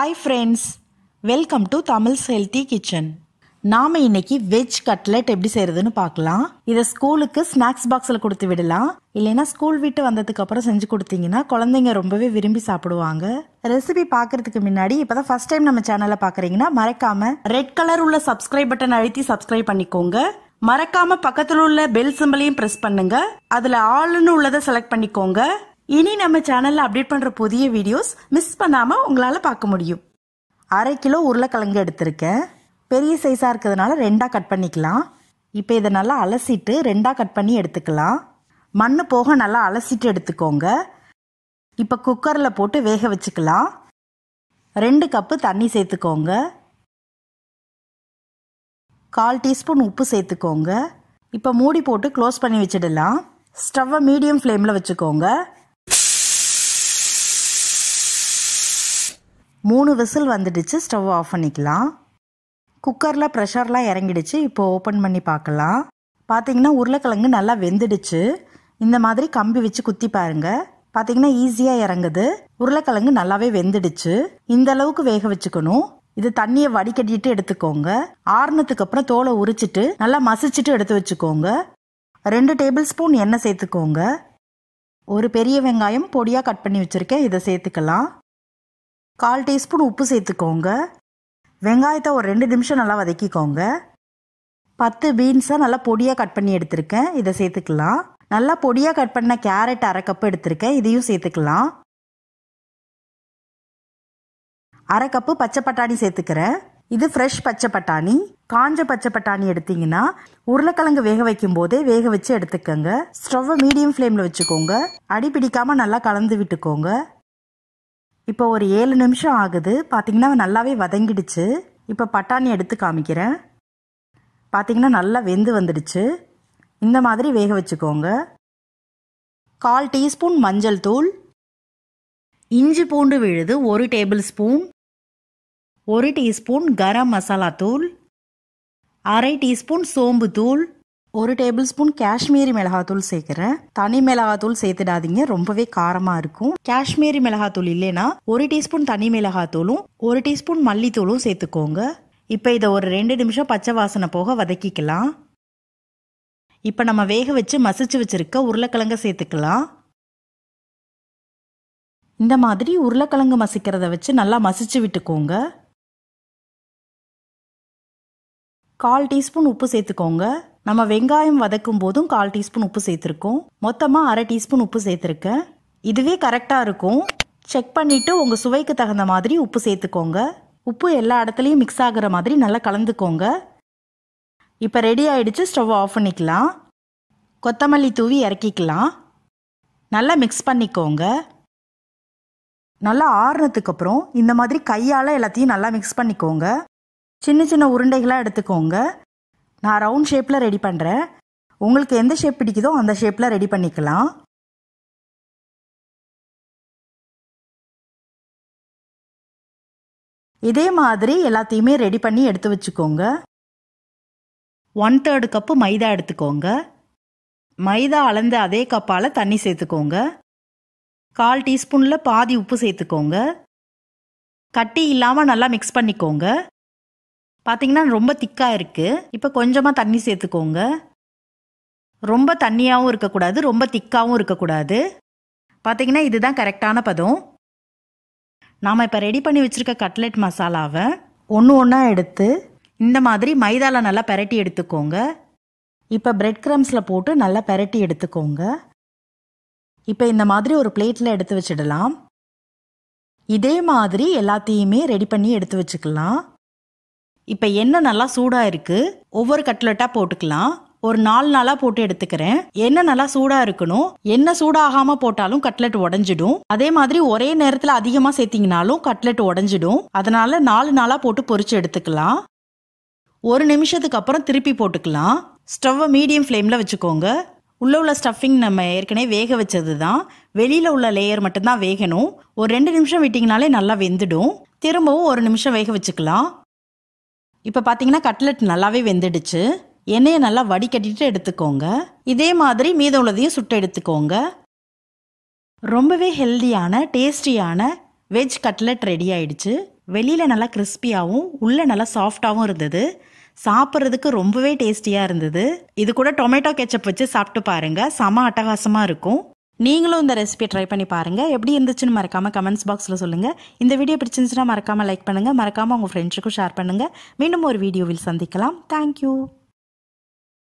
hi friends welcome to Tamils healthy kitchen நாம இன்னைக்கு veg cutlet எப்படி செய்யறதுன்னு பார்க்கலாம் இதை ஸ்கூலுக்கு ஸ்நாக்ஸ் பாக்ஸில் கொடுத்து விடலாம் இல்லைன்னா ஸ்கூல் விட்டு வந்ததுக்கு அப்புறம் செஞ்சு கொடுத்தீங்கன்னா குழந்தைங்க ரொம்பவே விரும்பி சாப்பிடுவாங்க ரெசிபி பார்க்கறதுக்கு முன்னாடி இப்பதான் ஃபர்ஸ்ட் டைம் நம்ம சேனலை பார்க்கறீங்கன்னா மறக்காம ரெட் கலர் உள்ள சப்ஸ்கிரைப் பட்டன் அழுத்தி சப்ஸ்கிரைப் பண்ணிக்கோங்க மறக்காம பக்கத்துல உள்ள பெல் சிம்பலையும் பிரஸ் பண்ணுங்க அதுல ஆல்னு உள்ளதை செலக்ட் பண்ணிக்கோங்க இனி நம்ம சேனல்ல அப்டேட் பண்ற புதிய வீடியோஸ் மிஸ் பண்ணாம உங்களால பார்க்க முடியும் அரை கிலோ உருளைக்கிழங்கு எடுத்திருக்கேன் பெரிய சைஸாக இருக்கிறதுனால ரெண்டாக கட் பண்ணிக்கலாம் இப்போ இதை நல்லா அலசிட்டு ரெண்டாக கட் பண்ணி எடுத்துக்கலாம் மண் போக நல்லா அலசிட்டு எடுத்துக்கோங்க இப்போ குக்கரில் போட்டு வேக வச்சுக்கலாம் ரெண்டு கப்பு தண்ணி சேர்த்துக்கோங்க கால் டீஸ்பூன் உப்பு சேர்த்துக்கோங்க இப்போ மூடி போட்டு க்ளோஸ் பண்ணி வச்சிடலாம் ஸ்டவ்வை மீடியம் ஃப்ளேமில் வச்சுக்கோங்க மூணு விசில் வந்துடுச்சு ஸ்டவ் ஆஃப் பண்ணிக்கலாம் குக்கரில் ப்ரெஷர்லாம் இறங்கிடுச்சு இப்போ ஓப்பன் பண்ணி பார்க்கலாம் பார்த்தீங்கன்னா உருளைக்கிழங்கு நல்லா வெந்துடுச்சு இந்த மாதிரி கம்பி வச்சு குத்தி பாருங்க பார்த்தீங்கன்னா ஈஸியாக இறங்குது உருளைக்கிழங்கு நல்லாவே வெந்துடுச்சு இந்த அளவுக்கு வேக வச்சுக்கணும் இது தண்ணியை வடிகட்டிட்டு எடுத்துக்கோங்க ஆறுனதுக்கு அப்புறம் தோலை உரிச்சிட்டு நல்லா மசிச்சுட்டு எடுத்து வச்சுக்கோங்க ரெண்டு டேபிள் ஸ்பூன் எண்ணெய் சேர்த்துக்கோங்க ஒரு பெரிய வெங்காயம் பொடியாக கட் பண்ணி வச்சுருக்கேன் இதை சேர்த்துக்கலாம் கால் டீஸ்பூன் உப்பு சேர்த்துக்கோங்க வெங்காயத்தை ஒரு ரெண்டு நிமிஷம் நல்லா வதக்கிக்கோங்க பத்து பீன்ஸை நல்லா பொடியாக கட் பண்ணி எடுத்திருக்கேன் இதை சேர்த்துக்கலாம் நல்லா பொடியாக கட் பண்ண கேரட் அரை கப்பு எடுத்திருக்கேன் இதையும் சேர்த்துக்கலாம் அரை கப்பு பச்சை பட்டாணி சேர்த்துக்கிறேன் இது ஃப்ரெஷ் பச்சை பட்டாணி காஞ்ச பச்சை பட்டாணி எடுத்தீங்கன்னா உருளைக்கிழங்கு வேக வைக்கும் போதே வேக வச்சு எடுத்துக்கோங்க ஸ்டவ்வை மீடியம் ஃப்ளேமில் வச்சுக்கோங்க அடி பிடிக்காம நல்லா கலந்து விட்டுக்கோங்க இப்போ ஒரு ஏழு நிமிஷம் ஆகுது பார்த்தீங்கன்னா நல்லாவே வதங்கிடுச்சு இப்போ பட்டாணி எடுத்து காமிக்கிறேன் பார்த்தீங்கன்னா நல்லா வெந்து வந்துடுச்சு இந்த மாதிரி வேக வச்சுக்கோங்க கால் டீஸ்பூன் மஞ்சள் தூள் இஞ்சி பூண்டு விழுது ஒரு டேபிள் ஸ்பூன் ஒரு டீஸ்பூன் கரம் மசாலா தூள் அரை டீஸ்பூன் சோம்பு தூள் ஒரு டேபிள் ஸ்பூன் காஷ்மீரி மிளகாத்தூள் சேர்க்குறேன் தனி மிளகாத்தூள் சேர்த்துடாதீங்க ரொம்பவே காரமாக இருக்கும் காஷ்மீரி மிளகாத்தூள் இல்லைன்னா ஒரு டீஸ்பூன் தனி மிளகாத்தூளும் ஒரு டீஸ்பூன் மல்லித்தூளும் சேர்த்துக்கோங்க இப்போ இதை ஒரு ரெண்டு நிமிஷம் பச்சை வாசனை போக வதக்கிக்கலாம் இப்போ நம்ம வேக வச்சு மசிச்சு வச்சிருக்க உருளைக்கிழங்க சேர்த்துக்கலாம் இந்த மாதிரி உருளைக்கிழங்கு மசிக்கிறத வச்சு நல்லா மசிச்சு விட்டுக்கோங்க கால் டீஸ்பூன் உப்பு சேர்த்துக்கோங்க நம்ம வெங்காயம் வதக்கும் போதும் கால் டீஸ்பூன் உப்பு சேர்த்துருக்கோம் மொத்தமாக அரை டீஸ்பூன் உப்பு சேர்த்துருக்கேன் இதுவே கரெக்டாக இருக்கும் செக் பண்ணிவிட்டு உங்கள் சுவைக்கு தகுந்த மாதிரி உப்பு சேர்த்துக்கோங்க உப்பு எல்லா இடத்துலையும் மிக்ஸ் ஆகுற மாதிரி நல்லா கலந்துக்கோங்க இப்போ ரெடி ஆயிடுச்சு ஸ்டவ் ஆஃப் பண்ணிக்கலாம் கொத்தமல்லி தூவி இறக்கிக்கலாம் நல்லா மிக்ஸ் பண்ணிக்கோங்க நல்லா ஆறுனதுக்கு அப்புறம் இந்த மாதிரி கையால் எல்லாத்தையும் நல்லா மிக்ஸ் பண்ணிக்கோங்க சின்ன சின்ன உருண்டைகளாக எடுத்துக்கோங்க நான் ரவுண்ட் ஷேப்பில் ரெடி பண்ணுறேன் உங்களுக்கு எந்த ஷேப் பிடிக்குதோ அந்த ஷேப்பில் ரெடி பண்ணிக்கலாம் இதே மாதிரி எல்லாத்தையுமே ரெடி பண்ணி எடுத்து வச்சுக்கோங்க ஒன் தேர்டு கப்பு மைதா எடுத்துக்கோங்க மைதா அளந்த அதே கப்பால் தண்ணி சேர்த்துக்கோங்க கால் டீஸ்பூனில் பாதி உப்பு சேர்த்துக்கோங்க கட்டி இல்லாமல் நல்லா மிக்ஸ் பண்ணிக்கோங்க பார்த்தீங்கன்னா ரொம்ப திக்காக இருக்குது இப்போ கொஞ்சமாக தண்ணி சேர்த்துக்கோங்க ரொம்ப தண்ணியாகவும் இருக்கக்கூடாது ரொம்ப திக்காகவும் இருக்கக்கூடாது பார்த்தீங்கன்னா இதுதான் கரெக்டான பதம் நாம் இப்போ ரெடி பண்ணி வச்சுருக்க கட்லெட் மசாலாவை ஒன்று ஒன்றா எடுத்து இந்த மாதிரி மைதாவில் நல்லா பெரட்டி எடுத்துக்கோங்க இப்போ பிரெட் க்ரம்ஸில் போட்டு நல்லா பெரட்டி எடுத்துக்கோங்க இப்போ இந்த மாதிரி ஒரு பிளேட்டில் எடுத்து வச்சிடலாம் இதே மாதிரி எல்லாத்தையுமே ரெடி பண்ணி எடுத்து வச்சுக்கலாம் இப்போ எண்ணெய் நல்லா சூடாக இருக்குது ஒவ்வொரு கட்லெட்டாக போட்டுக்கலாம் ஒரு நாலு நாளாக போட்டு எடுத்துக்கிறேன் எண்ணெய் நல்லா சூடாக இருக்கணும் எண்ணெய் சூடாகாமல் போட்டாலும் கட்லெட் உடஞ்சிடும் அதே மாதிரி ஒரே நேரத்தில் அதிகமாக சேர்த்திங்கனாலும் கட்லெட் உடஞ்சிடும் அதனால நாலு நாளாக போட்டு பொரிச்சு எடுத்துக்கலாம் ஒரு நிமிஷத்துக்கு அப்புறம் திருப்பி போட்டுக்கலாம் ஸ்டவ்வை மீடியம் ஃப்ளேமில் வச்சுக்கோங்க உள்ளே உள்ள ஸ்டஃபிங் நம்ம ஏற்கனவே வேக வச்சது தான் வெளியில் உள்ள லேயர் மட்டும்தான் வேகணும் ஒரு ரெண்டு நிமிஷம் விட்டிங்கனாலே நல்லா வெந்துடும் திரும்பவும் ஒரு நிமிஷம் வேக வச்சுக்கலாம் இப்போ பார்த்தீங்கன்னா கட்லெட் நல்லாவே வெந்துடுச்சு எண்ணெயை நல்லா வடிகட்டிட்டு எடுத்துக்கோங்க இதே மாதிரி மீதம் உள்ளதையும் சுட்டு எடுத்துக்கோங்க ரொம்பவே ஹெல்தியான டேஸ்டியான வெஜ் கட்லெட் ரெடி ஆயிடுச்சு வெளியில் நல்லா கிறிஸ்பியாகவும் உள்ளே நல்லா சாஃப்டாகவும் இருந்தது சாப்பிட்றதுக்கு ரொம்பவே டேஸ்டியாக இருந்தது இது கூட டொமேட்டோ கெச்சப் வச்சு சாப்பிட்டு பாருங்க செம அட்டகாசமாக இருக்கும் நீங்களும் இந்த ரெசிபியை ட்ரை பண்ணி பாருங்க எப்படி இருந்துச்சுன்னு மறக்காம கமெண்ட்ஸ் பாக்ஸில் சொல்லுங்க இந்த வீடியோ பிடிச்சிருந்துச்சுன்னா மறக்காம லைக் பண்ணுங்க மறக்காம உங்க ஃப்ரெண்ட்ஸுக்கும் ஷேர் பண்ணுங்க மீண்டும் ஒரு வீடியோவில் சந்திக்கலாம் தேங்க்யூ